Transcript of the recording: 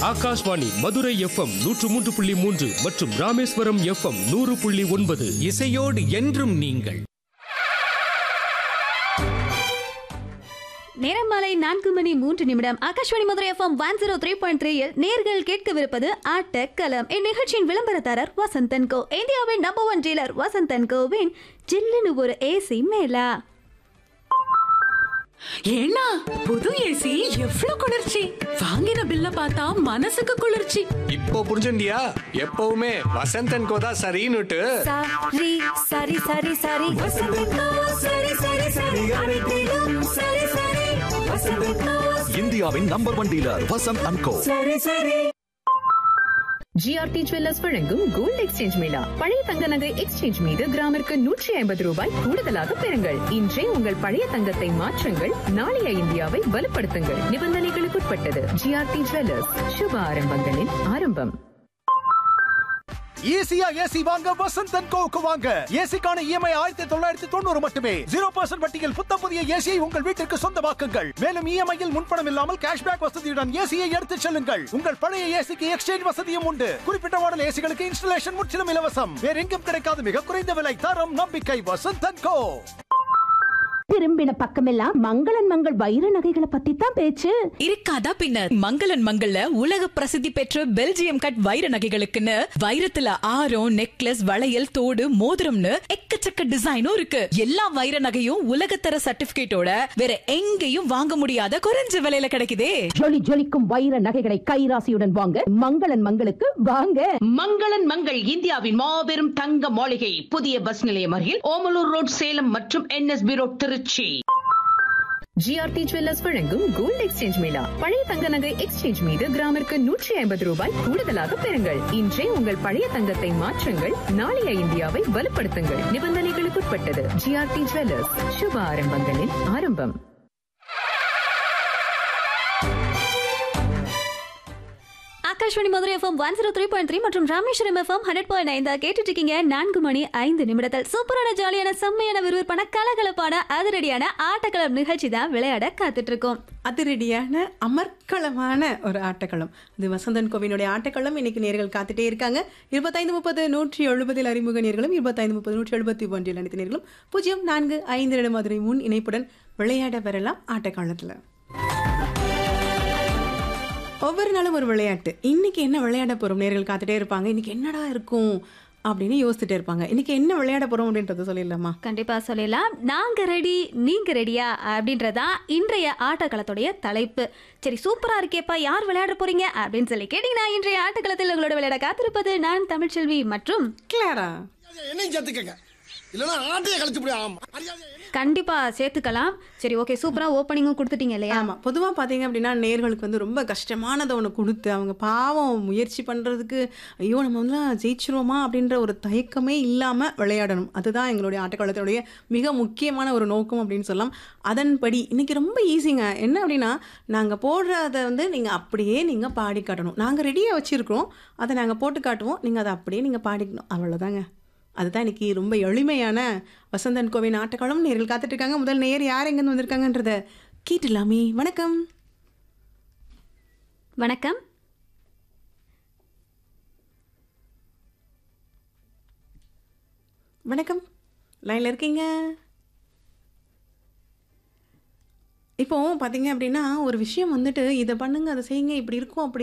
Akashvani Madurai FM நூற்று மூன்று புள்ளி மூன்று மற்றும் ராமேஸ்வரம் எஃப்எம் நூறு புள்ளி ஒன்பது இசையோடு என்றும் நீங்கள் நேரம் மாலை நான்கு மணி மூன்று நிமிடம் Akashvani Madurai FM one zero three point த்ரீயில் நேர்கள் கேட்கவிருப்பது ஆட்டக்களம் இந்நிகழ்ச்சியின் விளம்பரதாரர் வசந்தன் கோ இந்தியாவின் நம்பர் ஒன் டீலர் வசந்தன் கோவின் ஜில்லுன்னு ஒரு ஏசி மேலா ஏன்னா புது ஏசி எவ்வளவு குளிர்ச்சி வாங்கின பில்ல பார்த்தா மனசுக்கு குளிர்ச்சி இப்போ புரிஞ்சுண்டியா எப்பவுமே வசந்தன் கோதா சரின்னுட்டு சரி சரி சரி சரி சரி சரி சரி அனைத்திலும் சரி சரி இந்தியாவின் number one dealer Vasanth and co GRT jewellers வழங்கும் கோல்ட் எக்ஸ்சேஞ்ச் மேளா பழைய தங்க நகை எக்ஸ்சேஞ்ச் மீது கிராமிற்கு நூற்றி ஐம்பது ரூபாய் கூடுதலாக பெறுங்கள் இன்றே உங்கள் பழைய தங்கத்தை மாற்றுங்கள் நாளைய இந்தியாவை வலுப்படுத்துங்கள் நிபந்தனைகளுக்குட்பட்டது ஜிஆர்டி ஜுவல்லர்ஸ் சுப ஆரம்பங்களின் ஆரம்பம் ஈஸியா ஏசி வாங்க வசந்த் அண்ட் கோவுக்கு வாங்க ஏசிக்கான இஎம்ஐ ஆயிரத்தி தொள்ளாயிரத்தி தொண்ணூறு மட்டுமே ஜீரோ பர்சன்ட் வட்டியில் புத்தம் புதிய ஏசியை உங்கள் வீட்டிற்கு சொந்தமாக்குங்கள் மேலும் இஎம்ஐயில் முன்பணம் இல்லாமல் கேஷ்பேக் வசதியுடன் ஏசியை எடுத்துச் செல்லுங்கள் உங்கள் பழைய ஏசிக்கு எக்ஸ்சேஞ்ச் வசதியும் உண்டு குறிப்பிட்ட மாடல் ஏசிகளுக்கு இன்ஸ்டலேஷன் முற்றிலும் இலவசம் வேற எங்கும் கிடைக்காத மிக குறைந்த விலை தரம் நம்பிக்கை வசந்த் அண்ட் கோ திரும்பின பக்கமெல்லாம் மங்களன் மங்கள் வைர நகைகளை பத்தி தான் பேச்சு இருக்காதா பின்ன மங்களன் மங்கள்ல உலக பிரசித்தி பெற்ற பெல்ஜியம் கட் வைர நகைகளுக்குன்னு வைரத்துல ஆரம் நெக்லஸ் வளையல் தோடு மோதிரம்னு எக்கச்சக்க டிசைனும் இருக்கு எல்லா வைர நகையும் உலகத்தர சர்டிபிகேட்டோட வேற எங்கேயும் வாங்க முடியாத குறைஞ்ச விலையில கிடைக்குதே ஜொலி ஜொலிக்கும் வைர நகைகளை கைராசியுடன் வாங்க மங்களன் மங்களுக்கு வாங்க மங்களன் மங்கள் இந்தியாவின் மாபெரும் தங்க மாளிகை புதிய பஸ் நிலையம் அருகில் ஓமலூர் ரோட் சேலம் மற்றும் NSB road Trichy GRT jewellers வழங்கும் கோல்ட் எக்ஸ்சேஞ்ச் மேளா பழைய தங்க நகை எக்ஸ்சேஞ்ச் மீது கிராமிற்கு நூற்றி ஐம்பது ரூபாய் கூடுதலாக பெறுங்கள் இன்றே உங்கள் பழைய தங்கத்தை மாற்றுங்கள் நாளைய இந்தியாவை வலுப்படுத்துங்கள் நிபந்தனைகளுக்குட்பட்டது ஜிஆர்டி ஜுவல்லர்ஸ் சுப ஆரம்பங்களின் ஆரம்பம் Akashvani Madurai FM one zero three point three மற்றும் ராமேஸ்வரம் எஃப்எம் ஹண்ட்ரட் பாயிண்ட் ஐந்து கேட்டுட்டு இருக்கீங்க நான்கு மணி ஐந்து நிமிடத்தில் சூப்பரான ஜாலியான செம்மையான விறுவிறுப்பான கலகலப்பான அதிரடியான ஆட்டக்களம் நிகழ்ச்சி தான் விளையாட காத்துட்டு இருக்கோம் அதிரடியான அமர்க்களமான ஒரு ஆட்டக்களம் அது வசந்தன் கோவினுடைய ஆட்டக்களம் இன்னைக்கு நேர்கள் காத்துட்டே இருக்காங்க இருபத்தைந்து முப்பது நூற்றி எழுபதில் அறிமுக நேர்களும் இருபத்தைந்து முப்பது நூற்றி எழுபத்தி ஒன்றில் அனைத்து நேர்களும் பூஜ்ஜியம் நான்கு ஐந்து இடம் மதுரை முன் இணைப்புடன் விளையாட வரலாம் ஆட்டக்காலத்தில் ஒவ்வொரு நாளும் ஒரு விளையாட்டு இன்னைக்கு என்ன விளையாட போறோம் நேர்கள் காத்துட்டே இருப்பாங்க இன்னைக்கு என்னடா இருக்கும் அப்படின்னு யோசிச்சுட்டே இருப்பாங்க இன்னைக்கு என்ன விளையாட போறோம் அப்படின்றத சொல்லிடலாமா கண்டிப்பா சொல்லலாம் நாங்க ரெடி நீங்க ரெடியா அப்படின்றதா இன்றைய ஆட்டக்களத்துடைய தலைப்பு சரி சூப்பரா இருக்கேப்பா யார் விளையாட போறீங்க அப்படின்னு சொல்லி கேட்டீங்கன்னா இன்றைய ஆட்டக்களத்தில் உங்களோட விளையாட காத்திருப்பது நான் தமிழ்ச்செல்வி மற்றும் கிளாரா என்னையும் சேர்த்துக்கங்க இல்லைன்னா ஆட்டையை கழிச்சு போய் கண்டிப்பா சேர்த்துக்கலாம் சரி ஓகே சூப்பரா ஓப்பனிங்கும் கொடுத்துட்டீங்க இல்லையா ஆமா பொதுவா பாத்தீங்க அப்படின்னா நேர்களுக்கு வந்து ரொம்ப கஷ்டமானதை ஒன்று கொடுத்து அவங்க பாவம் முயற்சி பண்றதுக்கு ஐயோ நம்ம வந்து ஜெயிச்சிருவோமா அப்படின்ற ஒரு தயக்கமே இல்லாம விளையாடணும் அதுதான் எங்களுடைய ஆட்டக்காலத்தினுடைய மிக முக்கியமான ஒரு நோக்கம் அப்படின்னு சொல்லலாம் அதன்படி இன்னைக்கு ரொம்ப ஈஸிங்க என்ன அப்படின்னா நாங்க போடுறத வந்து நீங்க அப்படியே நீங்க பாடி காட்டணும் நாங்க ரெடியா வச்சிருக்கிறோம் அதை நாங்க போட்டு காட்டுவோம் நீங்க அதை அப்படியே நீங்க பாடிக்கணும் அவ்வளவுதாங்க அதுதான் இன்னைக்கு ரொம்ப எளிமையான வசந்தன் கோவின் ஆட்டக்காலம் நேரில் காத்துட்டு இருக்காங்க முதல் நேர் யார் எங்கேருந்து வந்திருக்காங்கன்றத கேட்டுலாமே வணக்கம் வணக்கம் வணக்கம் லைனில் இருக்கீங்க இப்போ பார்த்தீங்க அப்படின்னா ஒரு விஷயம் வந்துட்டு இதை பண்ணுங்க அதை செய்யுங்க இப்படி இருக்கும் அப்படி